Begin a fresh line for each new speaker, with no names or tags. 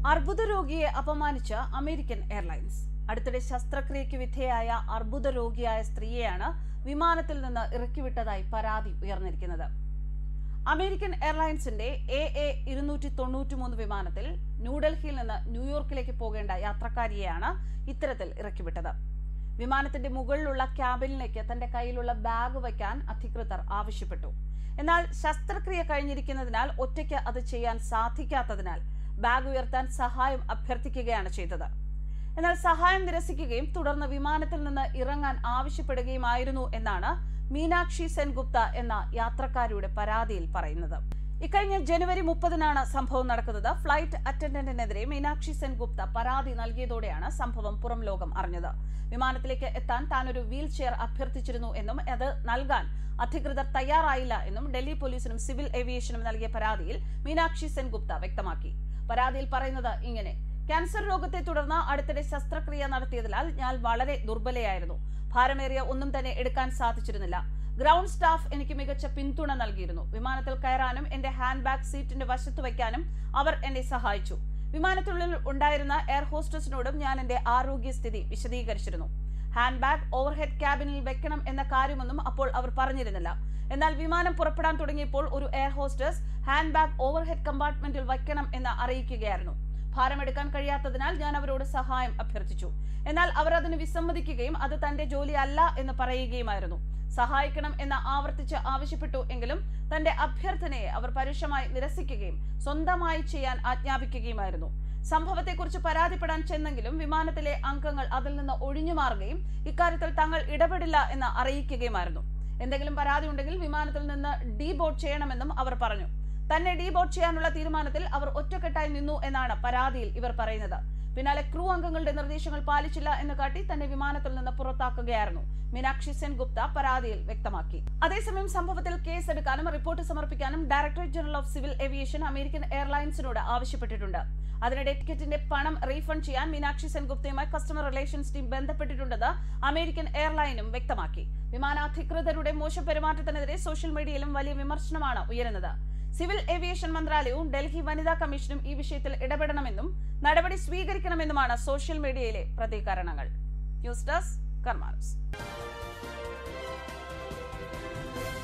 അർബുദ രോഗിയെ അപമാനിച്ച American airlines അടുത്തിടെ ശസ്ത്രക്രിയയ്ക്ക് വിധേയായ അർബുദ രോഗിയായ സ്ത്രീയെയാണ് വിമാനത്തിൽ നിന്ന് ഇറക്കിവിട്ടതായി പരാതി ഉയർന്നിരിക്കുന്നത് അമേരിക്കൻ എയർലൈൻസിന്റെ എ എ ഇരുന്നൂറ്റി തൊണ്ണൂറ്റി മൂന്ന് വിമാനത്തിൽ ന്യൂഡൽഹിയിൽ നിന്ന് ന്യൂയോർക്കിലേക്ക് പോകേണ്ട യാത്രക്കാരിയെയാണ് ഇത്തരത്തിൽ ഇറക്കിവിട്ടത് വിമാനത്തിന്റെ മുകളിലുള്ള ക്യാബിനിലേക്ക് തന്റെ കയ്യിലുള്ള ബാഗ് വയ്ക്കാൻ അധികൃതർ ആവശ്യപ്പെട്ടു എന്നാൽ ശസ്ത്രക്രിയ കഴിഞ്ഞിരിക്കുന്നതിനാൽ ഒറ്റയ്ക്ക് അത് ചെയ്യാൻ സാധിക്കാത്തതിനാൽ ബാഗ് ഉയർത്താൻ സഹായം അഭ്യർത്ഥിക്കുകയാണ് ചെയ്തത് എന്നാൽ സഹായം നിരസിക്കുകയും തുടർന്ന് വിമാനത്തിൽ നിന്ന് ഇറങ്ങാൻ ആവശ്യപ്പെടുകയുമായിരുന്നു എന്നാണ് മീനാക്ഷി സെൻഗുപ്ത എന്ന യാത്രക്കാരിയുടെ പരാതിയിൽ പറയുന്നത് ഇക്കഴിഞ്ഞ ജനുവരി മുപ്പതിനാണ് സംഭവം നടക്കുന്നത് ഫ്ലൈറ്റ് അറ്റൻഡന്റിനെതിരെ മീനാക്ഷി സെൻഗുപ്ത പരാതി നൽകിയതോടെയാണ് സംഭവം പുറം ലോകം അറിഞ്ഞത് വിമാനത്തിലേക്ക് എത്താൻ താൻ ഒരു വീൽ ചെയർ അഭ്യർത്ഥിച്ചിരുന്നു എന്നും അത് നൽകാൻ അധികൃതർ തയ്യാറായില്ല എന്നും ഡൽഹി പോലീസിനും സിവിൽ ഏവിയേഷനും നൽകിയ പരാതിയിൽ മീനാക്ഷി സെൻഗുപ്ത വ്യക്തമാക്കി പരാതിയിൽ പറയുന്നത് ഇങ്ങനെ ക്യാൻസർ രോഗത്തെ തുടർന്ന് അടുത്തിടെ ശസ്ത്രക്രിയ നടത്തിയതിനാൽ ഞാൻ വളരെ ദുർബലയായിരുന്നു ഭാരമേറിയ ഒന്നും തന്നെ എടുക്കാൻ സാധിച്ചിരുന്നില്ല ഗ്രൗണ്ട് സ്റ്റാഫ് എനിക്ക് മികച്ച പിന്തുണ നൽകിയിരുന്നു വിമാനത്തിൽ കയറാനും എന്റെ ഹാൻഡ് ബാഗ് സീറ്റിന്റെ വശത്ത് വയ്ക്കാനും അവർ എന്നെ സഹായിച്ചു വിമാനത്തിനുള്ളിൽ ഉണ്ടായിരുന്ന എയർ ഹോസ്റ്റസിനോടും ഞാൻ എന്റെ ആരോഗ്യസ്ഥിതി വിശദീകരിച്ചിരുന്നു ഹാൻഡ് ബാഗ് ഓവർഹെഡ് ക്യാബിനിൽ വെക്കണം എന്ന കാര്യമൊന്നും അപ്പോൾ അവർ പറഞ്ഞിരുന്നില്ല എന്നാൽ വിമാനം പുറപ്പെടാൻ തുടങ്ങിയപ്പോൾ ഒരു air hostess hand bag overhead കമ്പാർട്ട്മെന്റിൽ വയ്ക്കണം എന്ന് അറിയിക്കുകയായിരുന്നു ഭാരമെടുക്കാൻ കഴിയാത്തതിനാൽ ഞാൻ അവരോട് സഹായം അഭ്യർത്ഥിച്ചു എന്നാൽ അവർ അതിന് വിസമ്മതിക്കുകയും അത് തന്റെ ജോലി അല്ല എന്ന് പറയുകയുമായിരുന്നു സഹായിക്കണം എന്ന് ആവർത്തിച്ച് ആവശ്യപ്പെട്ടു എങ്കിലും തന്റെ അഭ്യർത്ഥനയെ അവർ പരുഷമായി നിരസിക്കുകയും സ്വന്തമായി ചെയ്യാൻ ആജ്ഞാപിക്കുകയുമായിരുന്നു സംഭവത്തെക്കുറിച്ച് പരാതിപ്പെടാൻ ചെന്നെങ്കിലും വിമാനത്തിലെ അംഗങ്ങൾ അതിൽ നിന്ന് ഒഴിഞ്ഞു മാറുകയും ഇക്കാര്യത്തിൽ തങ്ങൾ ഇടപെടില്ല എന്ന് അറിയിക്കുകയുമായിരുന്നു എന്തെങ്കിലും പരാതി ഉണ്ടെങ്കിൽ വിമാനത്തിൽ നിന്ന് ഡീബോർഡ് ചെയ്യണമെന്നും അവർ പറഞ്ഞു തന്നെ ഡീബോർഡ് ചെയ്യാനുള്ള തീരുമാനത്തിൽ അവർ ഒറ്റക്കെട്ടായി നിന്നു എന്നാണ് പരാതിയിൽ ഇവർ പറയുന്നത് പിന്നാലെ ക്രൂ അംഗങ്ങളുടെ നിർദ്ദേശങ്ങൾ പാലിച്ചില്ല എന്ന് കാട്ടി തന്നെ വിമാനത്തിൽ നിന്ന് പുറത്താക്കുകയായിരുന്നു മീനാക്ഷി സെൻ ഗുപ്ത പരാതിയിൽ വ്യക്തമാക്കി അതേസമയം സംഭവത്തിൽ കേസ് എടുക്കാനും റിപ്പോർട്ട് സമർപ്പിക്കാനും directorate general of civil aviation American എയർലൈൻസിനോട് ആവശ്യപ്പെട്ടിട്ടുണ്ട് അതിനിടെ ടിക്കറ്റിന്റെ പണം റീഫണ്ട് ചെയ്യാൻ മീനാക്ഷി സെൻഗുപ്തയുമായി കസ്റ്റമർ റിലേഷൻസ് ടീം ബന്ധപ്പെട്ടിട്ടുണ്ടെന്ന് അമേരിക്കൻ എയർലൈനും വ്യക്തമാക്കി വിമാനാധികൃതരുടെ മോശം പെരുമാറ്റത്തിനെതിരെ സോഷ്യൽ മീഡിയയിലും വലിയ വിമർശനമാണ് ഉയരുന്നത് സിവിൽ ഏവിയേഷൻ മന്ത്രാലയവും ഡൽഹി വനിതാ കമ്മീഷനും ഈ വിഷയത്തിൽ ഇടപെടണമെന്നും നടപടി സ്വീകരിക്കണമെന്നുമാണ് സോഷ്യൽ മീഡിയയിലെ പ്രതികരണങ്ങൾ ന്യൂസ് ഡെസ്ക് കർമാനസ്